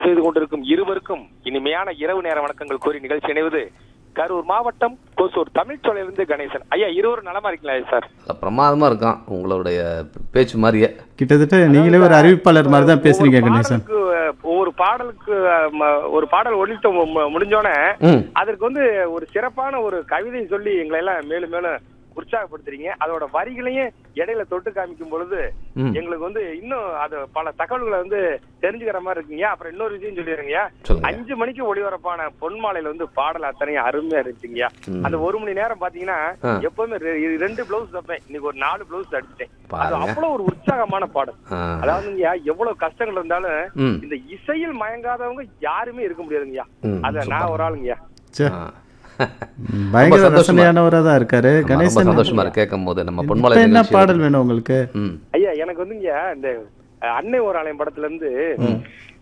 செய்து கொண்டிருக்கும் இருவருக்கும் இனிமையான இரவு நேர வணக்கங்கள் கூறி நிகழ்ச்சி இணைவது கரூர் மாவட்டம் கொசூர் தமிழ்ச்சோலையிலிருந்து கணேசன் ஐயா இருவரும் நலமா இருக்கீங்களா சார் நல்ல பிரமாதமா இருக்கான் உங்களுடைய பேச்சு மாதிரியே கிட்டத்தட்ட நீங்களே ஒரு அறிவிப்பாளர் மாதிரி தான் பேசுறீங்க ஒவ்வொரு கணேசன் பாடலுக்கு, அஹ், ஒவ்வொரு பாடலுக்கு அஹ், ம- ஒரு பாடல் ஒழித்த மு- மு- முடிஞ்சோடனே ம் அதற்கு வந்து ஒரு சிறப்பான ஒரு கவிதை சொல்லி எங்களை எல்லாம் மேலும் மேலும் உற்சாகப்படுத்துறீங்க அதோட வரிகளையும் இடையில தொட்டு காமிக்கும் பொழுது ம் எங்களுக்கு வந்து இன்னும் அது பல தகவல்களை வந்து தெரிஞ்சுக்கிற மாதிரி இருக்குங்க அப்புறம் இன்னொரு விஷயம் சொல்லிடுறீங்க சொல்லுங்க அஞ்சு மணிக்கு ஒளிபரப்பான பொன்மாலையில வந்து பாடல் அத்தனையும் அருமையா இருந்துச்சுங்க ம். அந்த ஒரு மணி நேரம் பாத்தீங்கன்னா ஆ. எப்பவுமே ரெ- ரெண்டு பிளவுஸ் தப்பேன் இன்னைக்கு ஒரு நாலு பிளவுஸ் அடிச்சிட்டேன் அது பாருங்க அவ்வளவு ஒரு உற்சாகமான பாடல் ஆ. அதாவதுங்கய்யா எவ்வளவு கஷ்டங்கள் இருந்தாலும் ம் இந்த இசையில் மயங்காதவங்க யாருமே இருக்க முடியாதுங்கய்யா ம், அத நான் ஒரு ஆளுங்கய்யா சே ஆ. ம், பயங்கர சந்தோஷமா. ரசனையானவராக தான் இருக்காரு ஆமா, ரொம்ப கணேசன் சந்தோஷமா இருக்கு கேட்கும் போது நம்ம இப்ப பொன்மலை என்ன நிகழ்ச்சி பாடல் வேணும் உங்களுக்கு ம் ஐயா எனக்கு வந்துங்க இந்த அஹ், அன்னை ஒரு ஆலயம் படத்துல இருந்து